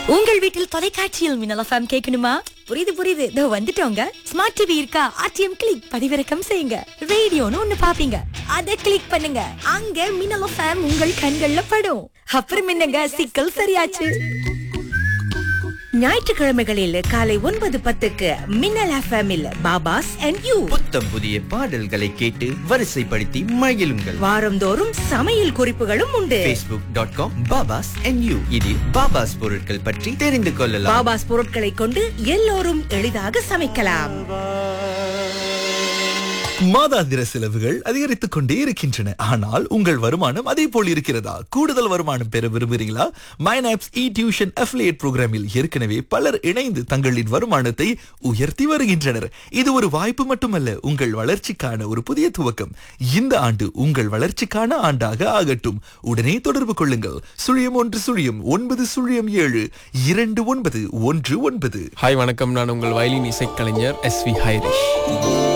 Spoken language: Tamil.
உங்கள் வீட்டில் தொலைக்காட்சியில் மின்னல் எஃப்எம் கேட்கணுமா புரியுது புரியுது இதோ வந்துட்டோங்க ஸ்மார்ட் டிவி இருக்கா ஆர்டிஎம் கிளிக் பதிவிறக்கம் செய்யுங்க ரேடியோன்னு ஒண்ணு பாப்பீங்க அத கிளிக் பண்ணுங்க அங்க மின்னல் எஃப்எம் உங்கள் கண்கள்ல படும் அப்புறம் என்னங்க சிக்கல் சரியாச்சு ஞாயிற்றுக்கிழமைகளில் காலை ஒன்பது பத்துக்கு மின்னல் எஃப்எம்மில் பாபாஸ் அண்ட் யூ புத்தம் புதிய பாடல்களை கேட்டு வரிசைப்படுத்தி மகிழுங்கள் வாரந்தோறும் சமையல் குறிப்புகளும் உண்டு facebook.com dot com Babas and you இதில் பாபாஸ் பொருட்கள் பற்றி தெரிந்து கொள்ளலாம் பாபாஸ் பொருட்களை கொண்டு எல்லோரும் எளிதாக சமைக்கலாம் மாதாந்திர செலவுகள் அதிகரித்துக் கொண்டே இருக்கின்றன ஆனால் உங்கள் வருமானம் அதே போல் இருக்கிறதா கூடுதல் வருமானம் பெற விரும்புகிறீங்களா மைனாப்ஸ் இ டியூஷன் அஃபிலியேட் புரோகிராமில் ஏற்கனவே பலர் இணைந்து தங்களின் வருமானத்தை உயர்த்தி வருகின்றனர் இது ஒரு வாய்ப்பு மட்டுமல்ல உங்கள் வளர்ச்சிக்கான ஒரு புதிய துவக்கம் இந்த ஆண்டு உங்கள் வளர்ச்சிக்கான ஆண்டாக ஆகட்டும் உடனே தொடர்பு கொள்ளுங்கள் சுழியம் ஒன்று சுழியம் ஒன்பது சுழியம் ஏழு இரண்டு ஒன்பது ஒன்று ஒன்பது ஹாய் வணக்கம் நான் உங்கள் வயலின் இசைக்கலைஞர் எஸ் வி ஹைரிஷ்